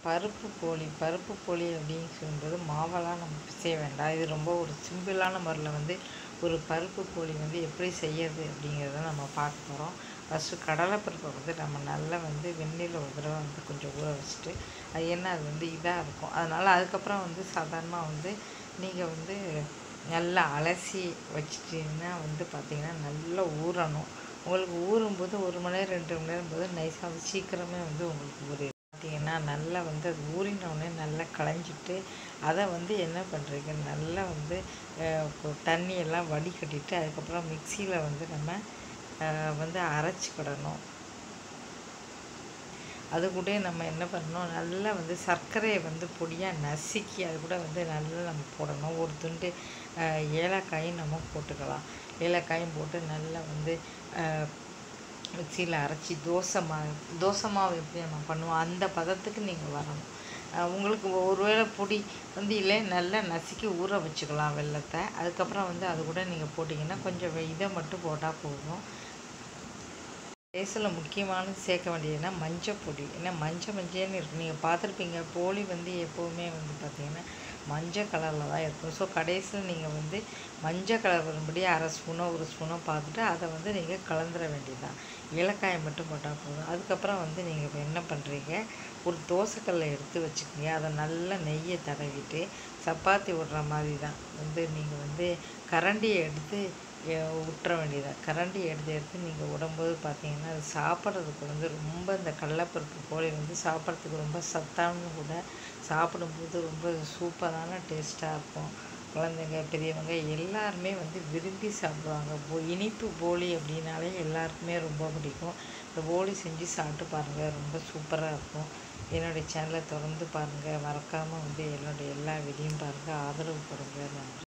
பருப்பு போளி பருப்பு போளி அப்படின்னு சொல்லும்போது மாவெல்லாம் நம்ம பிசைய வேண்டாம் இது ரொம்ப ஒரு சிம்பிளான முறையில் வந்து ஒரு பருப்பு போளி வந்து எப்படி செய்யறது அப்படிங்கிறத நம்ம பார்க்க போகிறோம் ஃபஸ்ட்டு கடலைப்பருப்பை வந்து நம்ம நல்லா வந்து வெந்நீரில் ஒரு தடவை வந்து கொஞ்சம் ஊற வச்சுட்டு அது என்ன அது வந்து இதாக இருக்கும் அதனால் அதுக்கப்புறம் வந்து சாதாரணமாக வந்து நீங்கள் வந்து நல்லா அலசி வச்சிட்டிங்கன்னா வந்து பார்த்திங்கன்னா நல்லா ஊறணும் உங்களுக்கு ஊறும்போது ஒரு மணி நேரம் ரெண்டு மணி நேரம் போது நைஸாக வந்து சீக்கிரமே வந்து உங்களுக்கு ஊறிடும் பார்த்தீங்கன்னா நல்லா வந்து அது ஊறினவுடனே நல்லா களைஞ்சிட்டு அதை வந்து என்ன பண்ணுறீங்க நல்லா வந்து அஹ், இப்போ தண்ணியெல்லாம் வடிகட்டிட்டு அதுக்கப்புறம் மிக்சியில் வந்து நம்ம அஹ், வந்து அரைச்சிக்கிடணும் அது கூட நம்ம என்ன பண்ணணும் நல்லா வந்து சர்க்கரையை வந்து பொடியாக நசுக்கி அது கூட வந்து நல்லா நம்ம போடணும் ஒரு துண்டு அஹ், ஏலக்காயும் நம்ம போட்டுக்கலாம் ஏலக்காயும் போட்டு நல்லா வந்து மிக்சியில் அரைச்சி தோசை மாவு தோசை மாவு எப்படி நம்ம பண்ணுவோம் அந்த பதத்துக்கு நீங்கள் வரணும் அஹ், உங்களுக்கு ஒருவேளை பொடி வந்து இல்லை நல்லா நசுக்கி ஊற வச்சுக்கலாம் வெல்லத்தை அதுக்கப்புறம் வந்து அது கூட நீங்கள் போட்டிங்கன்னா கொஞ்சம் வெ- இதை மட்டும் போட்டால் போதும் லேசில் முக்கியமானது சேர்க்க வேண்டியதுன்னா மஞ்சள் பொடி ஏன்னா மஞ்சள் மஞ்சள்னு இருக்கும் நீங்கள் பார்த்துருப்பீங்க போலி வந்து எப்போவுமே வந்து பார்த்தீங்கன்னா மஞ்சள் கலரில் தான் இருக்கும் ஸோ கடைசியில் நீங்கள் வந்து மஞ்சள் கலர் வரும்படி அரை ஸ்பூனோ ஒரு ஸ்பூனோ பார்த்துட்டு அதை வந்து நீங்கள் கலந்துட வேண்டியதுதான் ஏலக்காயை மட்டும் போட்டால் போதும் அதுக்கப்புறம் வந்து நீங்கள் இப்போ என்ன பண்ணுறீங்க ஒரு தோசைக்கல்லை எடுத்து வச்சுக்கோங்க அதை நல்லா நெய்யை தடவிட்டு சப்பாத்தி விடுற மாதிரி தான் வந்து நீங்கள் வந்து கரண்டியை எடுத்து எ- விட்டுற வேண்டியதான் கரண்டி எடுத்து எடுத்து நீங்கள் விடும்போது பார்த்தீங்கன்னா அது சாப்பிட்றதுக்கு வந்து ரொம்ப இந்த கடலைப்பருப்பு போலி வந்து சாப்பிட்றதுக்கு ரொம்ப சத்தானது கூட சாப்பிடும்போது ரொம்ப சூப்பரான டேஸ்ட்டாக இருக்கும் குழந்தைங்க பெரியவங்க எல்லாருமே வந்து விரும்பி சாப்பிடுவாங்க போ இனிப்பு போலி அப்படின்னாலே எல்லாருக்குமே ரொம்ப பிடிக்கும் இந்த போலி செஞ்சு சாப்பிட்டு பாருங்கள் ரொம்ப சூப்பராக இருக்கும் என்னுடைய சேனலை தொடர்ந்து பாருங்கள் மறக்காமல் வந்து என்னுடைய எல்லா வீடியோயும் பாருங்கள் ஆதரவு கொடுங்க நன்றி